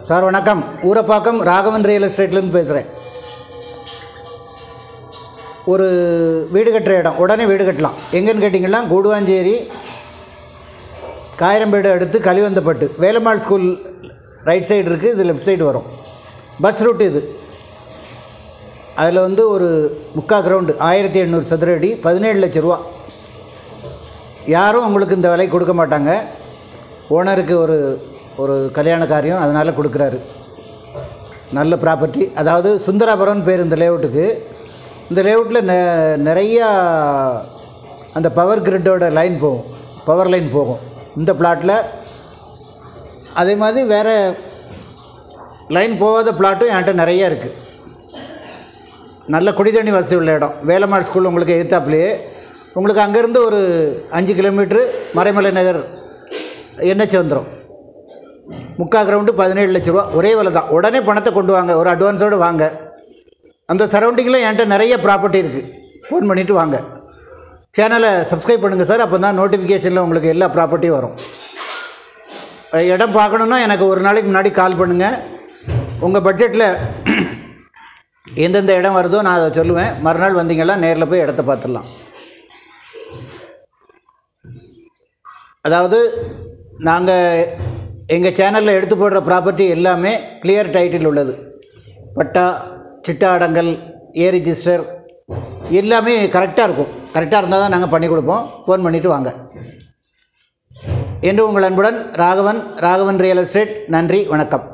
sir வணக்கம் Urapakkam Raghavan real எஸ்டேட்லேருந்து பேசுகிறேன் ஒரு வீடு கட்டுற இடம் உடனே வீடு கட்டலாம் எங்கேன்னு கேட்டிங்கன்னா கூடுவாஞ்சேரி காயரம்பேடு அடுத்து Kalivanthapattu Velammal school right side இருக்குது இது லெஃப்ட் சைடு வரும் பஸ் ரூட் இது அதில் வந்து ஒரு முக்கா கிரவுண்டு ஆயிரத்தி எண்ணூறு சதுர அடி பதினேழு லட்ச ரூபா யாரும் உங்களுக்கு இந்த விலை கொடுக்க மாட்டாங்க ஓனருக்கு ஒரு ஒரு கல்யாண காரியம் அதனால் கொடுக்குறாரு நல்ல ப்ராப்பர்ட்டி அதாவது சுந்தராபுரம்னு பேர் இந்த லேஅவுட்டுக்கு இந்த லேஅவுட்டில் நெ நிறையா அந்த பவர் கிரிட்டோட லைன் போகும் பவர் லைன் போகும் இந்த பிளாட்டில் அதே மாதிரி வேறு லைன் போகாத பிளாட்டும் என்கிட்ட நிறைய இருக்குது நல்ல குடிதண்ணி வசதி உள்ள இடம் வேலம்மாள் ஸ்கூல் உங்களுக்கு எதிர்த்தாப்புலையே உங்களுக்கு அங்கேருந்து ஒரு அஞ்சு கிலோமீட்ரு மறைமலை நகர் என்ஹெச் வந்துடும் முக்கா கிரவுண்டு பதினேழு லட்ச ரூபா ஒரே விலை தான் உடனே பணத்தை கொண்டு வாங்க ஒரு அட்வான்ஸோடு வாங்க அந்த சரௌண்டிங்கில் என்கிட்ட நிறைய ப்ராப்பர்ட்டி இருக்குது ஃபோன் பண்ணிவிட்டு வாங்க சேனலை சப்ஸ்கிரைப் பண்ணுங்கள் சார் அப்போ தான் நோட்டிஃபிகேஷனில் உங்களுக்கு எல்லா ப்ராப்பர்ட்டியும் வரும் அஹ் இடம் பார்க்கணுன்னா எனக்கு ஒரு நாளைக்கு முன்னாடி கால் பண்ணுங்கள் உங்கள் பட்ஜெட்டில் எந்தெந்த இடம் வருதோ நான் அதை சொல்லுவேன் மறுநாள் வந்தீங்கன்னா நேரில் போய் இடத்த பார்த்துடலாம் அதாவது நாங்கள் எங்கள் சேனலில் எடுத்து போடுற ப்ராப்பர்ட்டி எல்லாமே கிளியர் டைட்டில் உள்ளது பட்டா சிட்டா அடங்கல் ஏ ரிஜிஸ்டர் எல்லாமே கரெக்டாக இருக்கும் கரெக்டாக இருந்தால் தான் நாங்கள் பண்ணி கொடுப்போம் ஃபோன் பண்ணிவிட்டு வாங்க என்று உங்கள் அன்புடன் ராகவன் ராகவன் ரியல் எஸ்டேட் நன்றி வணக்கம்